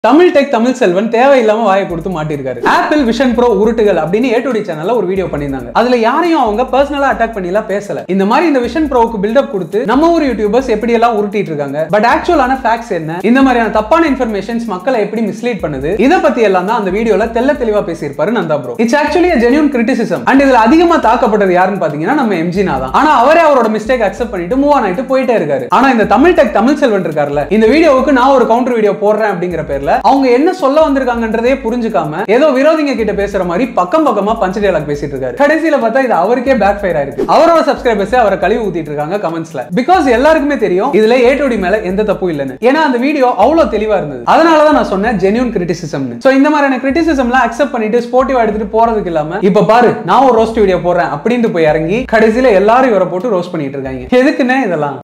Tamil tech Tamil Selvan தேவையில்லாம வாயை கொடுத்து மாட்டிருக்காரு ஆப்பிள் விஷன் ப்ரோ உருட்டுகள் அப்படின்னு ஏ சேனல்ல ஒரு வீடியோ பண்ணியிருந்தாங்க அதுல யாரையும் அவங்க பர்சனலா அட்டாக் பண்ணிலாம் பேசல இந்த மாதிரி இந்த விஷன் ப்ரோவுக்கு பில்டப் கொடுத்து நம்ம ஊர் யூடியூபர்ஸ் எப்படி எல்லாம் உருட்டிட்டு இருக்காங்க பட் ஆக்சுவலான ஃபேக்ட்ஸ் என்ன இந்த மாதிரியான தப்பான இன்ஃபர்மேஷன்ஸ் மக்களை எப்படி மிஸ்லீட் பண்ணுது இத பத்தி எல்லாம் தான் அந்த வீடியோல தெல்ல தெளிவா பேசியிருப்பாரு Nandha bro it's actually genuine criticism and இதுல அதிகமா தாக்கப்பட்டது யாருன்னு பாத்தீங்கன்னா நம்ம எம்ஜினா தான் ஆனா அவரே அவரோட மிஸ்டேக் அக்செப்ட் பண்ணிட்டு மூவ் ஆன் ஆயிட்டு போயிட்டே இருக்காரு ஆனா இந்த தமிழ் டெக் தமிழ் செல்வன் இருக்காருல்ல இந்த வீடியோவுக்கு நான் ஒரு கவுண்டர் வீடியோ போடுறேன் அப்படிங்கிற பேர்ல அவங்க என்ன சொல்ல வந்திருக்காங்கன்றதே புரிஞ்சுக்காம ஏதோ விரோதிங்க கிட்ட பேசுற மாதிரி பக்கம் பக்கமா பஞ்ச dialogue பேசிட்டு இருக்காரு கடைசியில பார்த்தா இது அவருக்கே பேக் ஃபயர் ஆயிருக்கு அவரோட சப்ஸ்கிரைபர்ஸ் அவரை கழுவி ஊத்திட்டு இருக்காங்க கமெண்ட்ஸ்ல பிகாஸ் எல்லாருக்குமே தெரியும் இதுல ஏடோடி மேல எந்த தப்பும் இல்லைன்னு ஏன்னா அந்த வீடியோ அவ்வளவு தெளிவா இருந்தது அதனால தான் நான் சொன்னேன் ஜென்யூன் கிரிட்டிசிசம்னு சோ இந்த மாதிரியான கிரிட்டிசிசம்லாம் அக்செப்ட் பண்ணிட்டு ஸ்போர்ட்டிவா எடுத்துட்டு போறதுக்கு இல்லாம இப்ப பாரு நான் ஒரு ரோஸ்ட் வீடியோ போடுறேன் அப்படின்ட்டு போய் இறங்கி கடைசியில எல்லாரும் இவரை போட்டு ரோஸ்ட் பண்ணிட்டு இருக்காங்க எதுக்குன்னே இதெல்லாம்